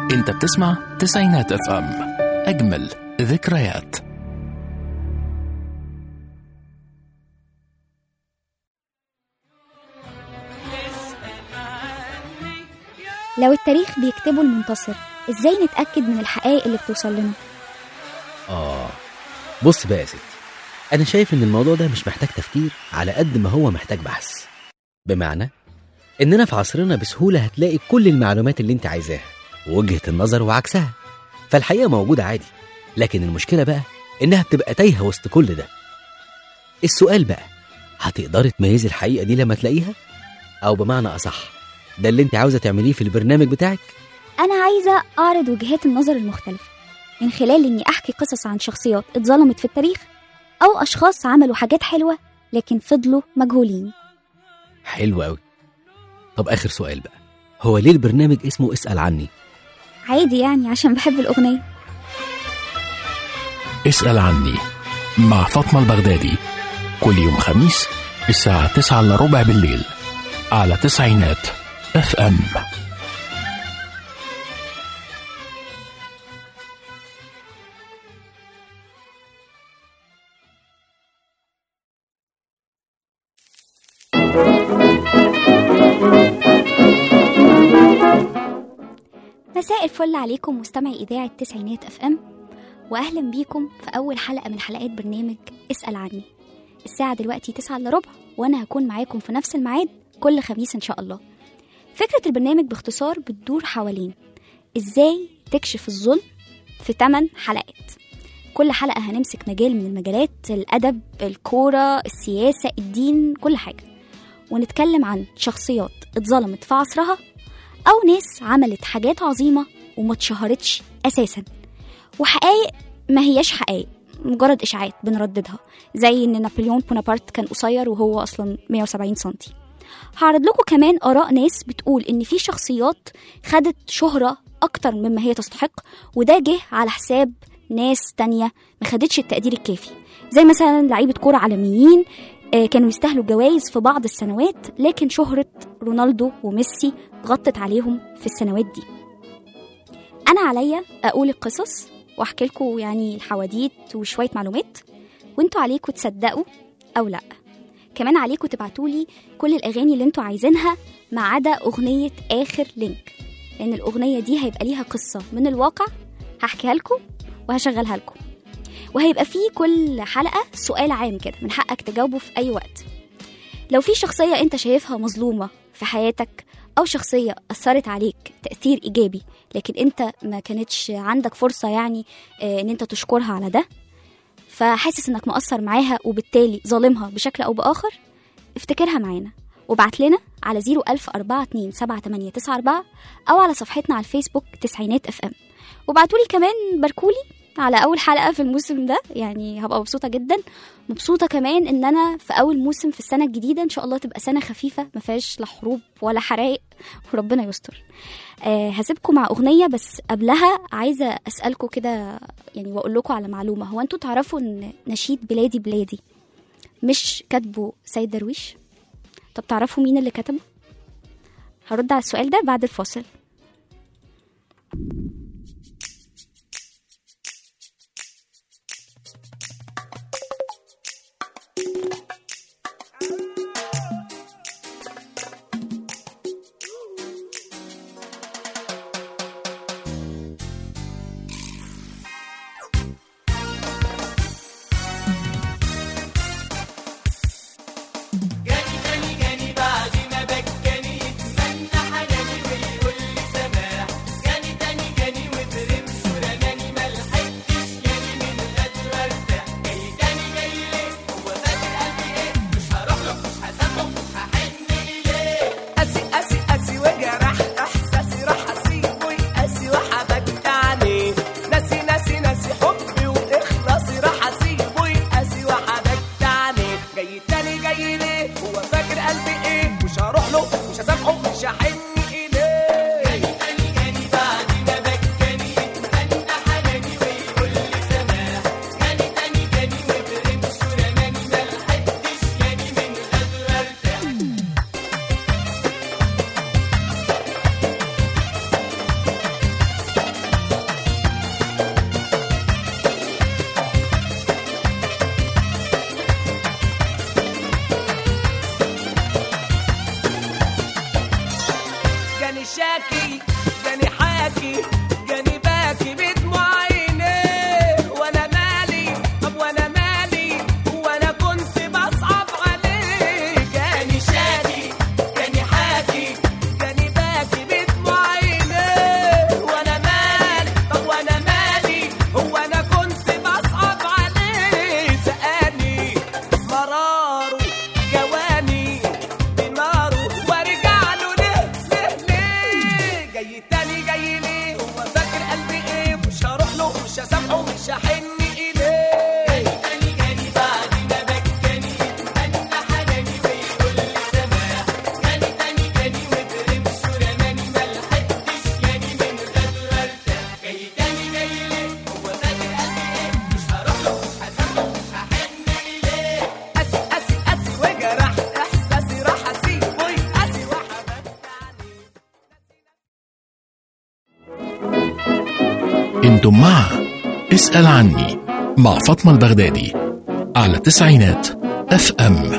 انت بتسمع تسعينات اف ام اجمل ذكريات لو التاريخ بيكتبه المنتصر ازاي نتأكد من الحقائق اللي بتوصل لنا آه بص بقى يا ستي أنا شايف إن الموضوع ده مش محتاج تفكير على قد ما هو محتاج بحث بمعنى إننا في عصرنا بسهولة هتلاقي كل المعلومات اللي أنت عايزاها ووجهة النظر وعكسها فالحقيقة موجودة عادي لكن المشكلة بقى إنها بتبقى تايهة وسط كل ده السؤال بقى هتقدري تميزي الحقيقة دي لما تلاقيها؟ أو بمعنى أصح ده اللي أنت عاوزة تعمليه في البرنامج بتاعك؟ أنا عايزة أعرض وجهات النظر المختلفة من خلال إني أحكي قصص عن شخصيات اتظلمت في التاريخ أو أشخاص عملوا حاجات حلوة لكن فضلوا مجهولين حلو أوي طب آخر سؤال بقى هو ليه البرنامج اسمه اسأل عني؟ عادي يعني عشان بحب الأغنية اسأل عني مع فاطمة البغدادي كل يوم خميس الساعة 9 إلا ربع بالليل على تسعينات اف ام مساء الفل عليكم مستمعي إذاعة تسعينات اف ام وأهلا بيكم في أول حلقة من حلقات برنامج اسأل عني الساعة دلوقتي تسعة إلا ربع وأنا هكون معاكم في نفس الميعاد كل خميس إن شاء الله فكرة البرنامج باختصار بتدور حوالين إزاي تكشف الظلم في 8 حلقات كل حلقة هنمسك مجال من المجالات الأدب الكورة السياسة الدين كل حاجة ونتكلم عن شخصيات اتظلمت في عصرها أو ناس عملت حاجات عظيمة وما اتشهرتش أساسا وحقائق ما هياش حقائق مجرد إشاعات بنرددها زي إن نابليون بونابرت كان قصير وهو أصلا 170 سنتي هعرض لكم كمان آراء ناس بتقول إن في شخصيات خدت شهرة أكتر مما هي تستحق وده جه على حساب ناس تانية ما خدتش التقدير الكافي زي مثلا لعيبة كورة عالميين آه، كانوا يستاهلوا جوائز في بعض السنوات لكن شهرة رونالدو وميسي غطت عليهم في السنوات دي أنا عليا أقول القصص وأحكي لكم يعني الحواديت وشوية معلومات وانتوا عليكم تصدقوا أو لأ كمان عليكم تبعتولي كل الأغاني اللي انتوا عايزينها ما عدا أغنية آخر لينك لأن الأغنية دي هيبقى ليها قصة من الواقع هحكيها لكم وهشغلها لكم وهيبقى فيه كل حلقة سؤال عام كده من حقك تجاوبه في أي وقت لو في شخصية أنت شايفها مظلومة في حياتك أو شخصية أثرت عليك تأثير إيجابي لكن أنت ما كانتش عندك فرصة يعني آه، إن أنت تشكرها على ده فحاسس إنك مقصر معاها وبالتالي ظالمها بشكل أو بآخر افتكرها معانا وابعت لنا على 010427894 أو على صفحتنا على الفيسبوك تسعينات اف ام وابعتولي كمان باركولي على أول حلقة في الموسم ده يعني هبقى مبسوطة جدا مبسوطة كمان إن أنا في أول موسم في السنة الجديدة إن شاء الله تبقى سنة خفيفة ما فيهاش لا حروب ولا حرائق وربنا يستر آه هسيبكم مع أغنية بس قبلها عايزة أسألكم كده يعني وأقول لكم على معلومة هو أنتوا تعرفوا إن نشيد بلادي بلادي مش كاتبه سيد درويش طب تعرفوا مين اللي كتبه هرد على السؤال ده بعد الفاصل جاني جاني جاني بعد ما بكاني يتمنى حناني ويقول شاكي جاني حاكي جاني باكي بدموع عينيه وانا مالي طب وانا مالي وانا كنت بصعب عليه جاني شاكي جاني حاكي جاني باكي بدموع عينيه وانا مالي طب وانا مالي هو انا كنت بصعب عليه سقاني مراره جواني بناره وارجع له ليه ليه ليه جاي تاني جاي ليه هو فاكر قلبي ايه مش هروح له مش هسامحه مش هحن اليه جاي تاني جاني بعد ما بكاني اتمنى حناني بيقول لي سماح جاني تاني جاني وبرمش ورماني ملحقتش جاني من غدر ارتاح جاي تاني جاي ليه هو فاكر قلبي ايه مش هروح له مش هسامحه مش هحن اليه قاسي قاسي قاسي وجرحت احساسي راح اسيبه يقاسي وحبت عليه انتم مع اسأل عني مع فاطمة البغدادي على تسعينات اف ام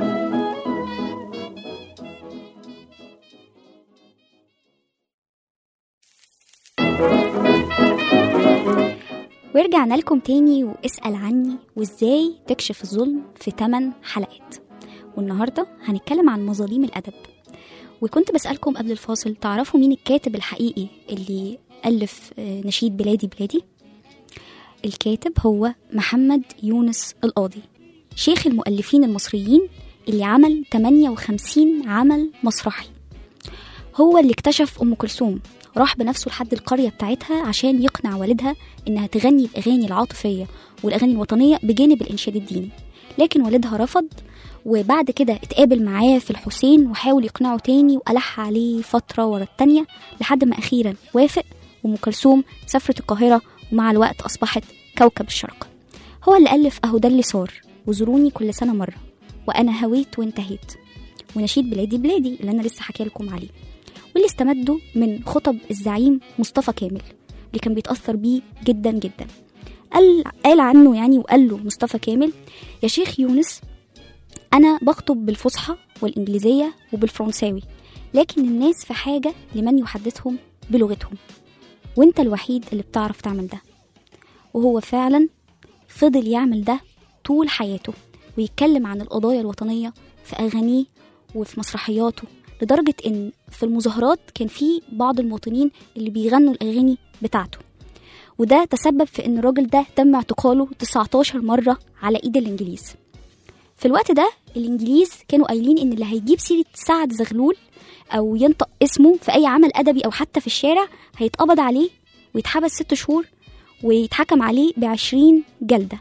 ورجعنا لكم تاني واسأل عني وازاي تكشف الظلم في 8 حلقات والنهاردة هنتكلم عن مظالم الأدب وكنت بسألكم قبل الفاصل تعرفوا مين الكاتب الحقيقي اللي ألف آه، نشيد بلادي بلادي الكاتب هو محمد يونس القاضي شيخ المؤلفين المصريين اللي عمل 58 عمل مسرحي هو اللي اكتشف أم كلثوم راح بنفسه لحد القرية بتاعتها عشان يقنع والدها إنها تغني الأغاني العاطفية والأغاني الوطنية بجانب الإنشاد الديني لكن والدها رفض وبعد كده اتقابل معاه في الحسين وحاول يقنعه تاني وألح عليه فترة ورا التانية لحد ما أخيرا وافق وأم كلثوم سافرت القاهرة ومع الوقت أصبحت كوكب الشرق هو اللي ألف أهو ده اللي صار وزوروني كل سنة مرة وأنا هويت وانتهيت ونشيد بلادي بلادي اللي أنا لسه حكي لكم عليه واللي استمدوا من خطب الزعيم مصطفى كامل اللي كان بيتأثر بيه جدا جدا قال, قال عنه يعني وقال له مصطفى كامل يا شيخ يونس أنا بخطب بالفصحى والإنجليزية وبالفرنساوي لكن الناس في حاجة لمن يحدثهم بلغتهم وانت الوحيد اللي بتعرف تعمل ده وهو فعلا فضل يعمل ده طول حياته ويتكلم عن القضايا الوطنية في أغانيه وفي مسرحياته لدرجة إن في المظاهرات كان في بعض المواطنين اللي بيغنوا الأغاني بتاعته وده تسبب في إن الراجل ده تم اعتقاله 19 مرة على إيد الإنجليز في الوقت ده الإنجليز كانوا قايلين إن اللي هيجيب سيرة سعد زغلول أو ينطق اسمه في أي عمل أدبي أو حتى في الشارع هيتقبض عليه ويتحبس ست شهور ويتحكم عليه بعشرين جلدة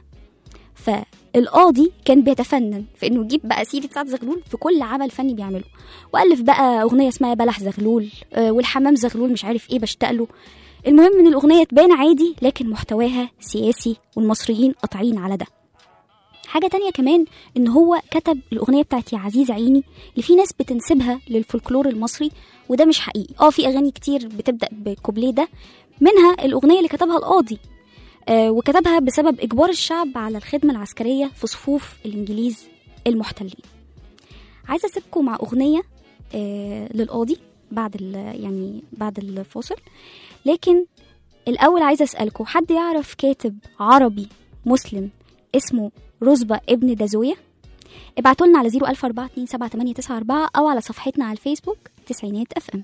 فالقاضي كان بيتفنن في انه يجيب بقى سيره سعد زغلول في كل عمل فني بيعمله والف بقى اغنيه اسمها بلح زغلول آه، والحمام زغلول مش عارف ايه بشتاق له المهم ان الاغنيه تبان عادي لكن محتواها سياسي والمصريين قاطعين على ده حاجة تانية كمان إن هو كتب الأغنية بتاعت يا عزيز عيني اللي في ناس بتنسبها للفولكلور المصري وده مش حقيقي اه في أغاني كتير بتبدأ بالكوبليه ده منها الأغنية اللي كتبها القاضي آه وكتبها بسبب إجبار الشعب على الخدمة العسكرية في صفوف الإنجليز المحتلين عايزة أسيبكم مع أغنية آه للقاضي بعد ال- يعني بعد الفاصل لكن الأول عايزة أسألكم حد يعرف كاتب عربي مسلم اسمه رزبة ابن دازوية ابعتوا لنا على 004278994 أو على صفحتنا على الفيسبوك تسعينات اف ام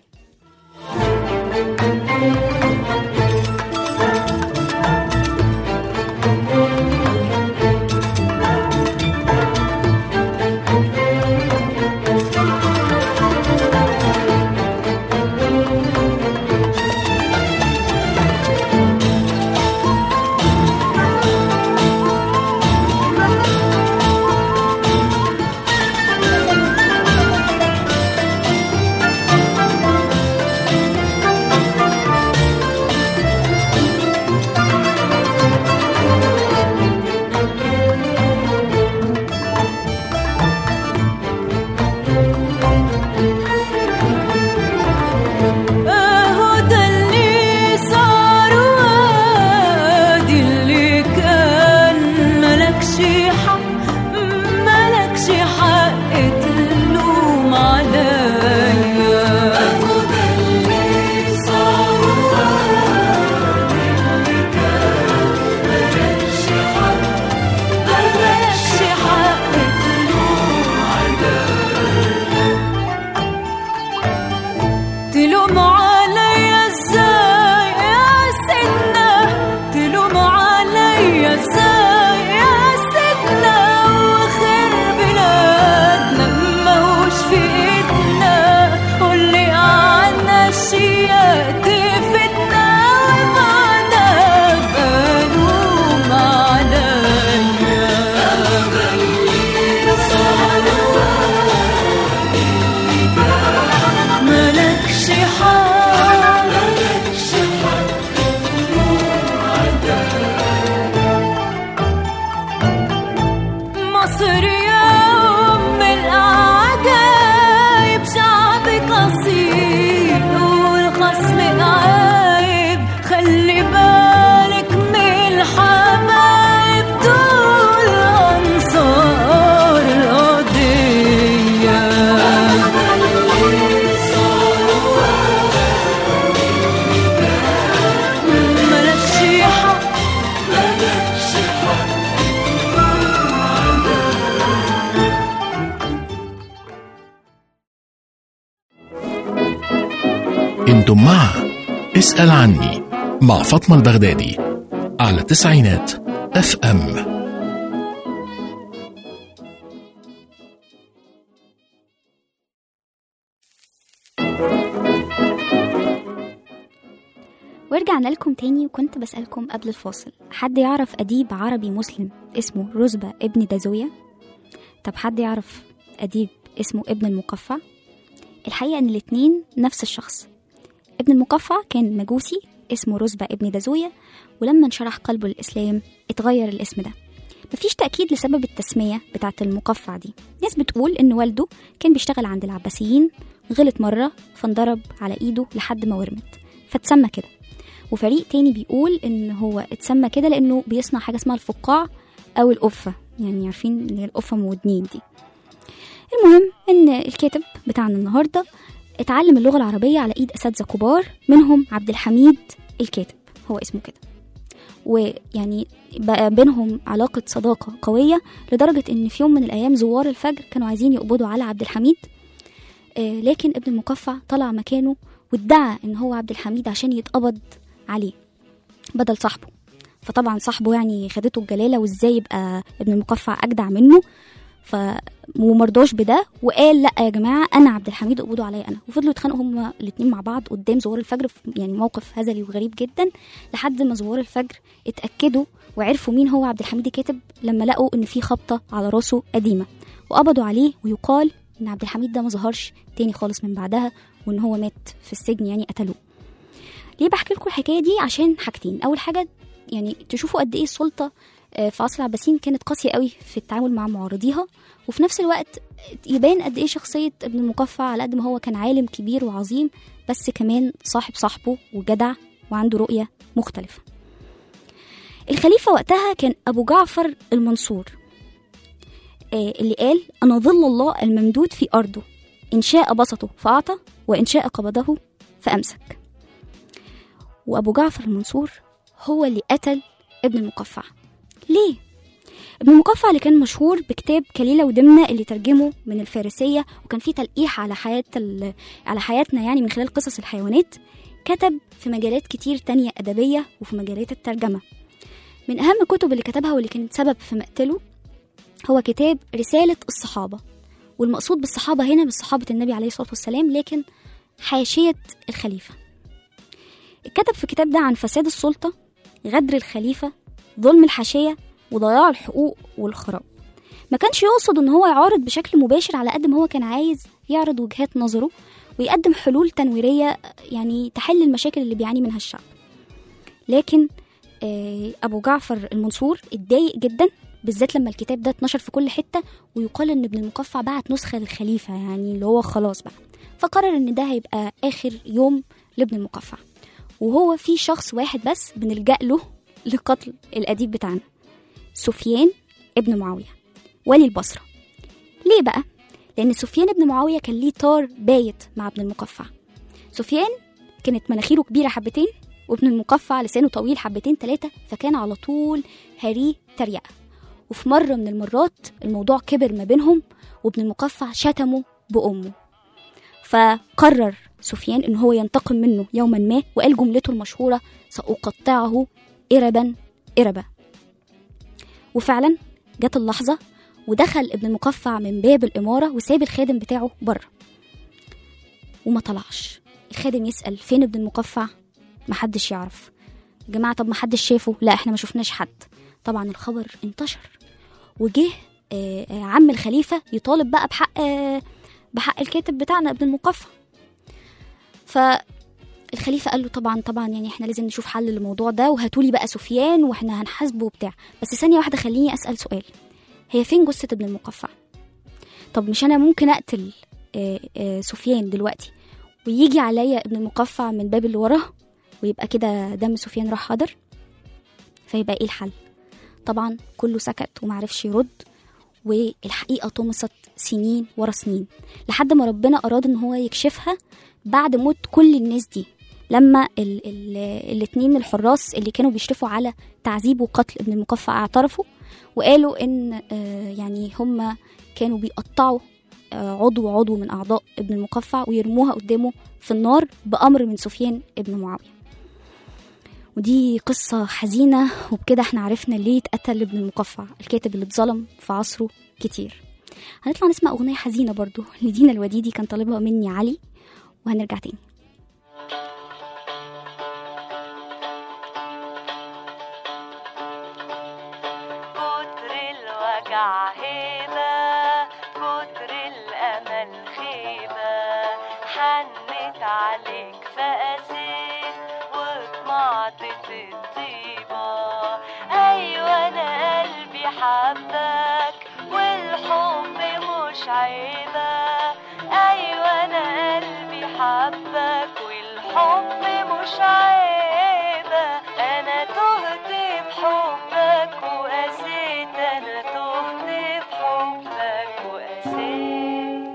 انتم مع اسأل عني مع فاطمة البغدادي على تسعينات اف ام ورجعنا لكم تاني وكنت بسألكم قبل الفاصل حد يعرف أديب عربي مسلم اسمه رزبة ابن دازوية طب حد يعرف أديب اسمه ابن المقفع الحقيقة إن الاتنين نفس الشخص ابن المقفع كان مجوسي اسمه رزبة ابن دازوية ولما انشرح قلبه للإسلام اتغير الاسم ده مفيش تأكيد لسبب التسمية بتاعة المقفع دي ناس بتقول إن والده كان بيشتغل عند العباسيين غلط مرة فانضرب على إيده لحد ما ورمت فاتسمى كده وفريق تاني بيقول ان هو اتسمى كده لانه بيصنع حاجه اسمها الفقاع او القفه يعني عارفين اللي هي القفه ام ودنين دي المهم ان الكاتب بتاعنا النهارده اتعلم اللغه العربيه على ايد اساتذه كبار منهم عبد الحميد الكاتب هو اسمه كده ويعني بقى بينهم علاقة صداقة قوية لدرجة إن في يوم من الأيام زوار الفجر كانوا عايزين يقبضوا على عبد الحميد آه، لكن ابن المقفع طلع مكانه وادعى إن هو عبد الحميد عشان يتقبض عليه بدل صاحبه فطبعا صاحبه يعني خدته الجلاله وازاي يبقى ابن المقفع اجدع منه ف ومرضاش بده وقال لا يا جماعه انا عبد الحميد اقبضوا عليا انا وفضلوا يتخانقوا هما الاثنين مع بعض قدام زوار الفجر في يعني موقف هزلي وغريب جدا لحد ما زوار الفجر اتاكدوا وعرفوا مين هو عبد الحميد الكاتب لما لقوا ان في خبطه على راسه قديمه وقبضوا عليه ويقال ان عبد الحميد ده ما ظهرش تاني خالص من بعدها وان هو مات في السجن يعني قتلوه ليه بحكي لكم الحكايه دي عشان حاجتين اول حاجه يعني تشوفوا قد ايه السلطه آه، في عصر العباسيين كانت قاسيه قوي في التعامل مع معارضيها وفي نفس الوقت يبان قد ايه شخصيه ابن المقفع على قد ما هو كان عالم كبير وعظيم بس كمان صاحب صاحبه وجدع وعنده رؤيه مختلفه الخليفه وقتها كان ابو جعفر المنصور آه، اللي قال انا ظل الله الممدود في ارضه ان شاء بسطه فاعطى وان شاء قبضه فامسك وأبو جعفر المنصور هو اللي قتل ابن المقفع ليه؟ ابن المقفع اللي كان مشهور بكتاب كليلة ودمنة اللي ترجمه من الفارسية وكان فيه تلقيح على حياة ال... على حياتنا يعني من خلال قصص الحيوانات كتب في مجالات كتير تانية أدبية وفي مجالات الترجمة من أهم الكتب اللي كتبها واللي كانت سبب في مقتله هو كتاب رسالة الصحابة والمقصود بالصحابة هنا مش صحابة النبي عليه الصلاة والسلام لكن حاشية الخليفة اتكتب في الكتاب ده عن فساد السلطة غدر الخليفة ظلم الحاشية وضياع الحقوق والخراب ما كانش يقصد ان هو يعارض بشكل مباشر على قد ما هو كان عايز يعرض وجهات نظره ويقدم حلول تنويرية يعني تحل المشاكل اللي بيعاني منها الشعب لكن آه، أبو جعفر المنصور اتضايق جدا بالذات لما الكتاب ده اتنشر في كل حتة ويقال إن ابن المقفع بعت نسخة للخليفة يعني اللي هو خلاص بقى فقرر إن ده هيبقى آخر يوم لابن المقفع وهو في شخص واحد بس بنلجأ له لقتل الأديب بتاعنا سفيان ابن معاوية ولي البصرة ليه بقى؟ لأن سفيان ابن معاوية كان ليه طار بايت مع ابن المقفع سفيان كانت مناخيره كبيرة حبتين وابن المقفع لسانه طويل حبتين تلاتة فكان على طول هريه تريقة وفي مرة من المرات الموضوع كبر ما بينهم وابن المقفع شتمه بأمه فقرر سفيان ان هو ينتقم منه يوما ما وقال جملته المشهورة سأقطعه إربا إربا وفعلا جت اللحظة ودخل ابن المقفع من باب الإمارة وساب الخادم بتاعه بره وما طلعش الخادم يسأل فين ابن المقفع محدش يعرف يا جماعة طب محدش شافه لا احنا ما شفناش حد طبعا الخبر انتشر وجه آه، آه، عم الخليفة يطالب بقى بحق آه، بحق الكاتب بتاعنا ابن المقفع فالخليفة قال له طبعا طبعا يعني احنا لازم نشوف حل للموضوع ده وهاتولي بقى سفيان واحنا هنحاسبه وبتاع بس ثانية واحدة خليني أسأل سؤال هي فين جثة ابن المقفع طب مش أنا ممكن أقتل آه، آه، سفيان دلوقتي ويجي عليا ابن المقفع من باب اللي وراه ويبقى كده دم سفيان راح حضر فيبقى ايه الحل طبعا كله سكت ومعرفش يرد والحقيقة طمست سنين ورا سنين لحد ما ربنا أراد إن هو يكشفها بعد موت كل الناس دي لما ال ال الاتنين الحراس اللي كانوا بيشرفوا على تعذيب وقتل ابن المقفع اعترفوا وقالوا ان آه، يعني هم كانوا بيقطعوا آه، عضو عضو من أعضاء ابن المقفع ويرموها قدامه في النار بأمر من سفيان ابن معاوية ودي قصة حزينة وبكده احنا عرفنا ليه اتقتل ابن المقفع الكاتب اللي اتظلم في عصره كتير هنطلع نسمع أغنية حزينة برضو لدينا الوديدي كان طالبها مني علي وهنرجع تاني كتر الوجع هبة كتر الأمل خيبة حنت عليك فقست وطمعت في الطيبة أيوة أنا قلبي حبك والحب مش عيبة أيوة أنا قلبي حبك والحب مش عيبة أنا تهت بحبك وقسيت أنا تهت بحبك وقسيت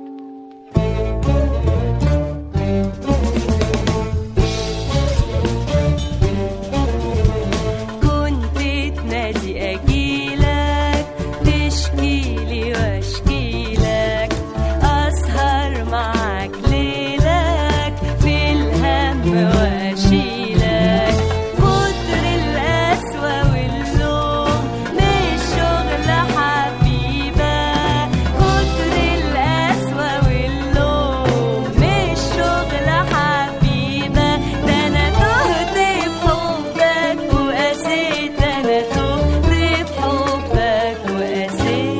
كنت تنادي أجيلك تشكيلي واشكيلك أسهر معاك ليلك في الهم واشيلك كتر القسوة واللوم مش شغل حبيبة كتر القسوة واللوم مش شغل حبيبة ده أنا تهت بحبك وقسيت أنا تهت بحبك وقسيت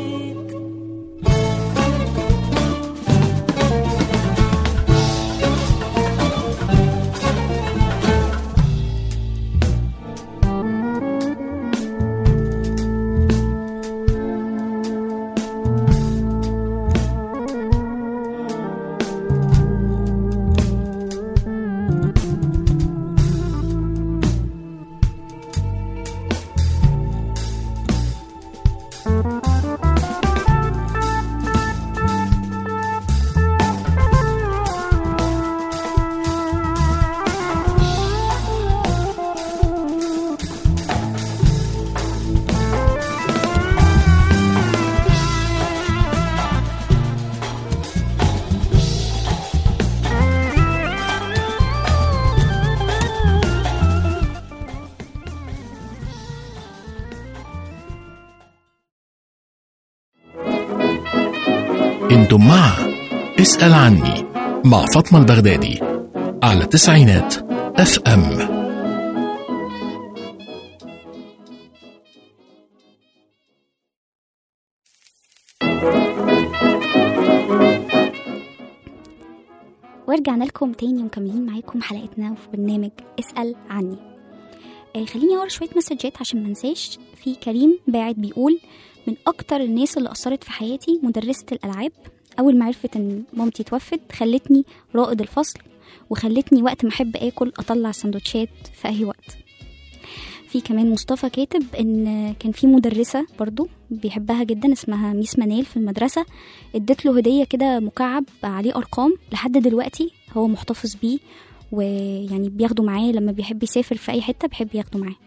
انتم مع اسأل عني مع فاطمة البغدادي على تسعينات اف ام ورجعنا لكم تاني ومكملين معاكم حلقتنا في برنامج اسأل عني آه خليني اقرا شويه مسجات عشان ما انساش في كريم باعت بيقول من اكتر الناس اللي اثرت في حياتي مدرسه الالعاب اول ما عرفت ان مامتي توفت خلتني رائد الفصل وخلتني وقت ما احب اكل اطلع سندوتشات في اي وقت في كمان مصطفى كاتب ان كان في مدرسه برضو بيحبها جدا اسمها ميس منال في المدرسه ادت له هديه كده مكعب عليه ارقام لحد دلوقتي هو محتفظ بيه ويعني بياخده معاه لما بيحب يسافر في اي حته بيحب ياخده معاه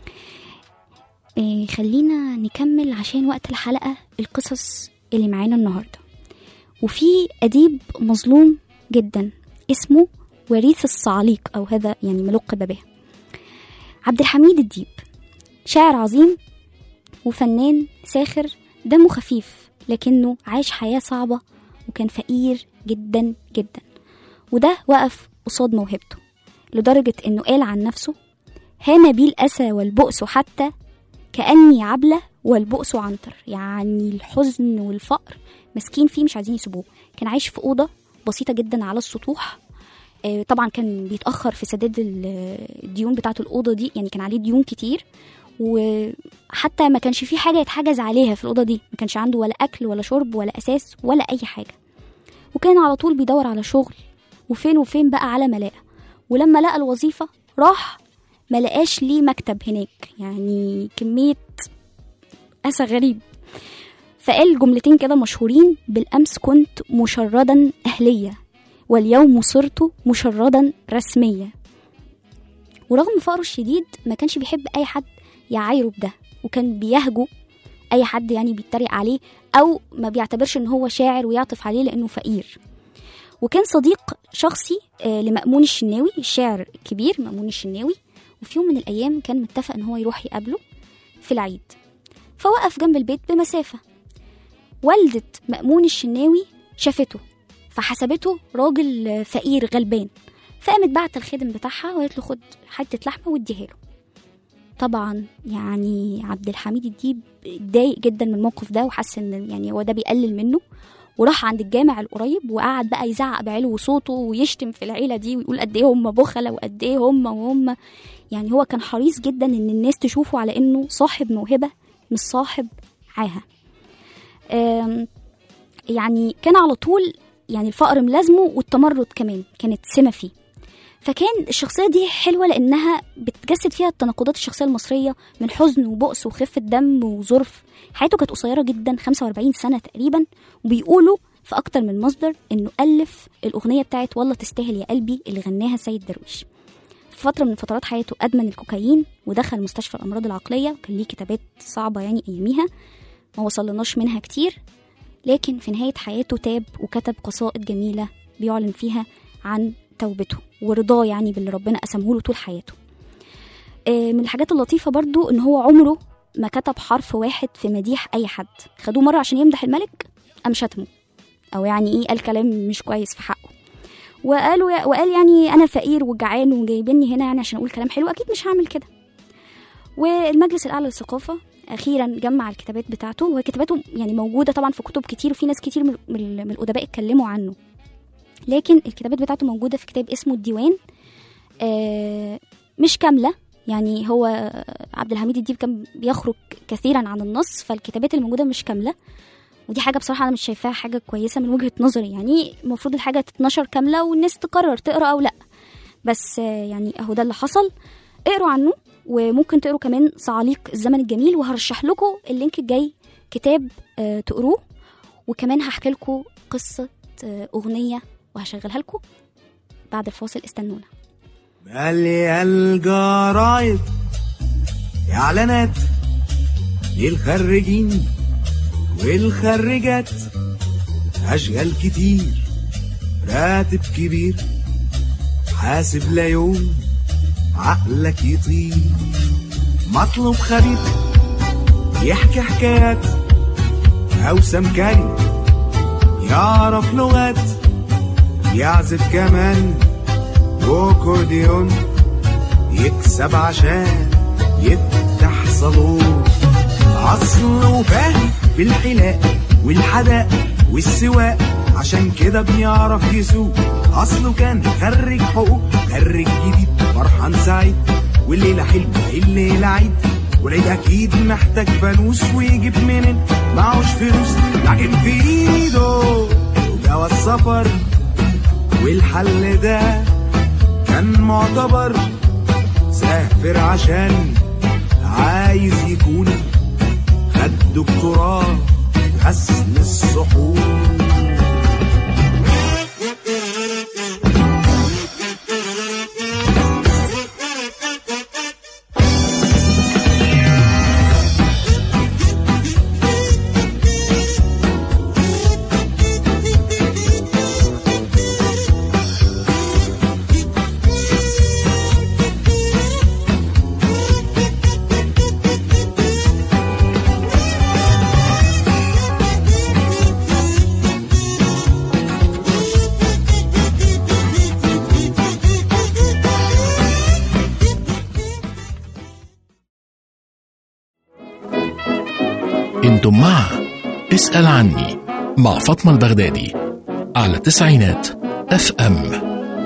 إيه خلينا نكمل عشان وقت الحلقه القصص اللي معانا النهارده وفي اديب مظلوم جدا اسمه وريث الصعاليق او هذا يعني ملقب به عبد الحميد الديب شاعر عظيم وفنان ساخر دمه خفيف لكنه عاش حياة صعبة وكان فقير جدا جدا وده وقف قصاد موهبته لدرجة انه قال عن نفسه هان بي الأسى والبؤس حتى كأني عبلة والبؤس عنتر يعني الحزن والفقر مسكين فيه مش عايزين يسيبوه كان عايش في أوضة بسيطة جدا على السطوح آه، طبعا كان بيتأخر في سداد ال- الديون بتاعة الأوضة دي يعني كان عليه ديون كتير وحتى ما كانش فيه حاجة يتحجز عليها في الأوضة دي ما كانش عنده ولا أكل ولا شرب ولا أساس ولا أي حاجة وكان على طول بيدور على شغل وفين وفين بقى على ما لقى ولما لقى الوظيفة راح ما لقاش ليه مكتب هناك يعني كمية أسى غريب فقال جملتين كده مشهورين بالأمس كنت مشردا أهلية واليوم صرت مشردا رسمية ورغم فقره الشديد ما كانش بيحب أي حد يعايره بده وكان بيهجو اي حد يعني بيتريق عليه او ما بيعتبرش ان هو شاعر ويعطف عليه لانه فقير وكان صديق شخصي آه، لمأمون الشناوي الشاعر الكبير مأمون الشناوي وفي يوم من الأيام كان متفق إن هو يروح يقابله في العيد فوقف جنب البيت بمسافة والدة مأمون الشناوي شافته فحسبته راجل آه، فقير غلبان فقامت بعت الخادم بتاعها وقالت له خد حتة لحمة واديها له طبعا يعني عبد الحميد الديب اتضايق جدا من الموقف ده وحس ان يعني هو ده بيقلل منه وراح عند الجامع القريب وقعد بقى يزعق بعلو صوته ويشتم في العيله دي ويقول قد ايه هم بخله وقد ايه هم وهم يعني هو كان حريص جدا ان الناس تشوفه على انه صاحب موهبه مش صاحب عاهه آم، يعني كان على طول يعني الفقر ملازمه والتمرد كمان كانت سمه فيه فكان الشخصيه دي حلوه لانها بتجسد فيها التناقضات الشخصيه المصريه من حزن وبؤس وخفه دم وظرف حياته كانت قصيره جدا 45 سنه تقريبا وبيقولوا في اكتر من مصدر انه الف الاغنيه بتاعت والله تستاهل يا قلبي اللي غناها سيد درويش في فتره من فترات حياته ادمن الكوكايين ودخل مستشفى الامراض العقليه وكان ليه كتابات صعبه يعني اياميها ما وصلناش منها كتير لكن في نهايه حياته تاب وكتب قصائد جميله بيعلن فيها عن توبته ورضاه يعني باللي ربنا قسمه له طول حياته آه، من الحاجات اللطيفه برضو ان هو عمره ما كتب حرف واحد في مديح اي حد خدوه مره عشان يمدح الملك قام شتمه او يعني ايه قال كلام مش كويس في حقه وقالوا يا وقال يعني انا فقير وجعان وجايبيني هنا يعني عشان اقول كلام حلو اكيد مش هعمل كده والمجلس الاعلى للثقافه اخيرا جمع الكتابات بتاعته وهي كتاباته يعني موجوده طبعا في كتب كتير وفي ناس كتير من من- من الادباء اتكلموا عنه لكن الكتابات بتاعته موجوده في كتاب اسمه الديوان آه مش كامله يعني هو عبد الحميد الديب كان بيخرج كثيرا عن النص فالكتابات اللي موجوده مش كامله ودي حاجه بصراحه انا مش شايفاها حاجه كويسه من وجهه نظري يعني المفروض الحاجه تتنشر كامله والناس تقرر تقرا او لا بس آه، يعني اهو ده اللي حصل اقروا عنه وممكن تقروا كمان صعاليق الزمن الجميل وهرشح لكم اللينك الجاي كتاب آه، تقروه وكمان هحكي لكم قصه آه، اغنيه وهشغلها لكم بعد الفاصل استنونا مالية الجرايد إعلانات للخريجين والخريجات أشغال كتير راتب كبير حاسب لا يوم عقلك يطير مطلوب خبير يحكي حكايات أو سمكري يعرف لغات يعزف كمان وكورديون يكسب عشان يفتح صالون اصله فاهم في الحلاق والحداق والسواق عشان كده بيعرف يسوق اصله كان خريج حقوق خريج جديد فرحان سعيد والليله حلوه الليله عيد والعيد اكيد محتاج فانوس ويجيب منين معهوش فلوس لكن في ايده جواز سفر والحل ده كان معتبر سافر عشان عايز يكون خد دكتوراه غسل الصحون انتم مع اسأل عني مع فاطمة البغدادي على تسعينات اف ام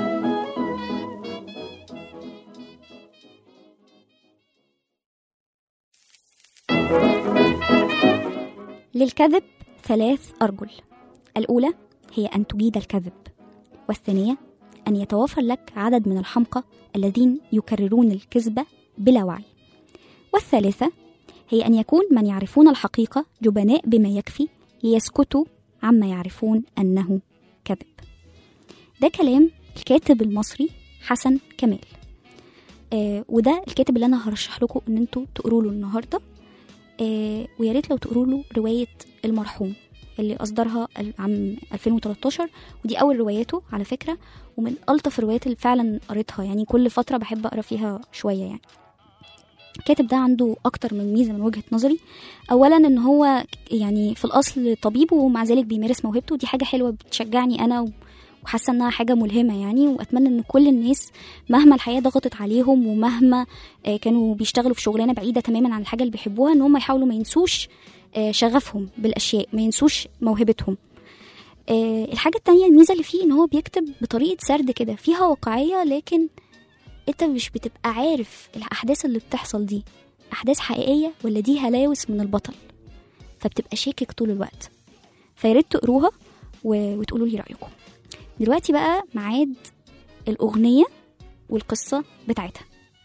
للكذب ثلاث أرجل الأولى هي أن تجيد الكذب والثانية أن يتوافر لك عدد من الحمقى الذين يكررون الكذبة بلا وعي والثالثة هي أن يكون من يعرفون الحقيقة جبناء بما يكفي ليسكتوا عما يعرفون أنه كذب ده كلام الكاتب المصري حسن كمال آه وده الكاتب اللي أنا هرشح لكم أن انتوا تقروا له النهاردة آه ويا ريت لو تقروا له روايه المرحوم اللي اصدرها ال- عام 2013 ودي اول رواياته على فكره ومن الطف الروايات اللي فعلا قريتها يعني كل فتره بحب اقرا فيها شويه يعني الكاتب ده عنده اكتر من ميزه من وجهه نظري اولا ان هو يعني في الاصل طبيب ومع ذلك بيمارس موهبته دي حاجه حلوه بتشجعني انا و- وحاسه انها حاجه ملهمه يعني واتمنى ان كل الناس مهما الحياه ضغطت عليهم ومهما آه، كانوا بيشتغلوا في شغلانه بعيده تماما عن الحاجه اللي بيحبوها ان هم يحاولوا ما ينسوش آه، شغفهم بالاشياء ما ينسوش موهبتهم آه، الحاجه التانية الميزه اللي فيه ان هو بيكتب بطريقه سرد كده فيها واقعيه لكن انت مش بتبقى عارف الاحداث اللي بتحصل دي احداث حقيقيه ولا دي هلاوس من البطل فبتبقى شاكك طول الوقت فياريت تقروها و... وتقولوا لي رايكم دلوقتي بقى ميعاد الاغنيه والقصه بتاعتها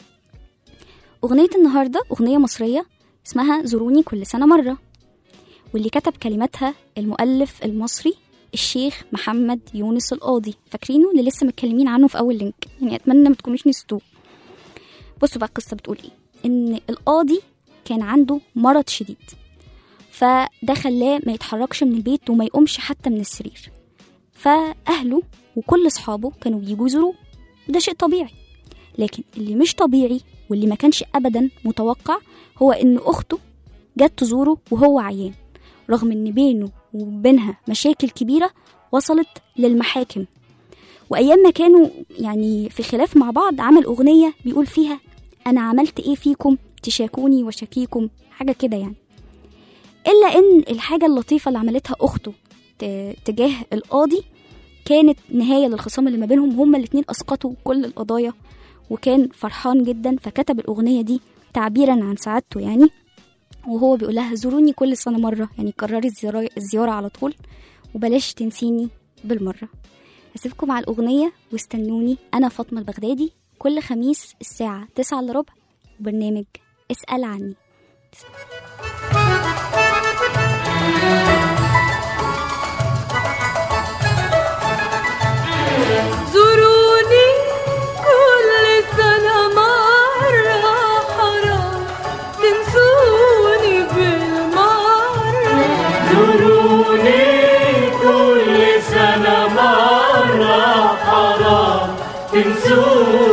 اغنيه النهارده اغنيه مصريه اسمها زوروني كل سنه مره واللي كتب كلماتها المؤلف المصري الشيخ محمد يونس القاضي فاكرينه اللي لسه متكلمين عنه في اول لينك يعني اتمنى ما تكونوش نسيتوه بصوا بقى القصه بتقول ايه ان القاضي كان عنده مرض شديد فده خلاه ما يتحركش من البيت وما يقومش حتى من السرير فاهله وكل اصحابه كانوا بيجوا يزوروه ده شيء طبيعي لكن اللي مش طبيعي واللي ما كانش ابدا متوقع هو ان اخته جت تزوره وهو عيان رغم ان بينه وبينها مشاكل كبيره وصلت للمحاكم وايام ما كانوا يعني في خلاف مع بعض عمل اغنيه بيقول فيها انا عملت ايه فيكم تشاكوني وشكيكم حاجه كده يعني الا ان الحاجه اللطيفه اللي عملتها اخته ت- تجاه القاضي كانت نهايه للخصام اللي ما بينهم هما الاتنين اسقطوا كل القضايا وكان فرحان جدا فكتب الاغنيه دي تعبيرا عن سعادته يعني وهو بيقول لها زوروني كل سنه مره يعني كرري الزيارة, الزياره على طول وبلاش تنسيني بالمره هسيبكم على الاغنيه واستنوني انا فاطمه البغدادي كل خميس الساعه 9 الا ربع برنامج اسال عني زوروني كل سنة مرة حرام تنسوني بالمرة زوروني كل سنة مرة حرام تنسوني